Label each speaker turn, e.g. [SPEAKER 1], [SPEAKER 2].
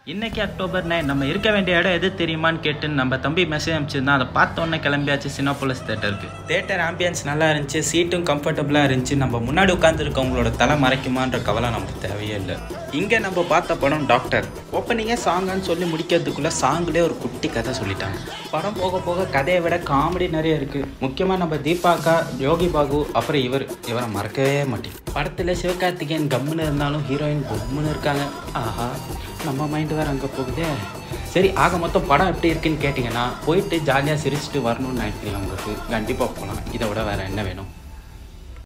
[SPEAKER 1] இன்னைக்கு October nine நம்ம இருக்க வேண்டிய இடம் எது தெரியுமான்னு கேட்டு நம்ம தம்பி மெசேஜ் அனுப்பிச்சிருந்தா அதை பார்த்த உடனே கிளம்பியாச்சு சின்னப்போலஸ் தேட்டருக்கு தேட்டர் ஆம்பியன்ஸ் நல்லா இருந்துச்சு சீட்டும் கம்ஃபர்டபுளாக இருந்துச்சு நம்ம முன்னாடி உட்காந்துருக்கவங்களோட தலை மறைக்குமான்ற கவலை நமக்கு தேவையே இல்லை இங்கே நம்ம பார்த்த படம் டாக்டர் ஓப்பனிங்கே சாங்கான்னு சொல்லி முடிக்கிறதுக்குள்ளே சாங்லேயே ஒரு குட்டி கதை சொல்லிட்டாங்க படம் போக போக கதையை விட காமெடி நிறைய இருக்குது முக்கியமாக நம்ம தீபாக்கா யோகி பாகு அப்புறம் இவர் இவரை மறக்கவே மாட்டேன் படத்தில் சிவகார்த்திகேயன் கம்முன்னு இருந்தாலும் ஹீரோயின் பொம்முன்னு இருக்காங்க ஆஹா நம்ம மைண்டு வேறு அங்கே போகுதே சரி ஆக மொத்தம் படம் எப்படி இருக்குன்னு கேட்டிங்கன்னா போயிட்டு ஜாலியாக சிரிச்சுட்டு வரணும்னு நினைக்கிறேன் உங்களுக்கு கண்டிப்பாக போகலாம் இதை விட வேறு என்ன வேணும்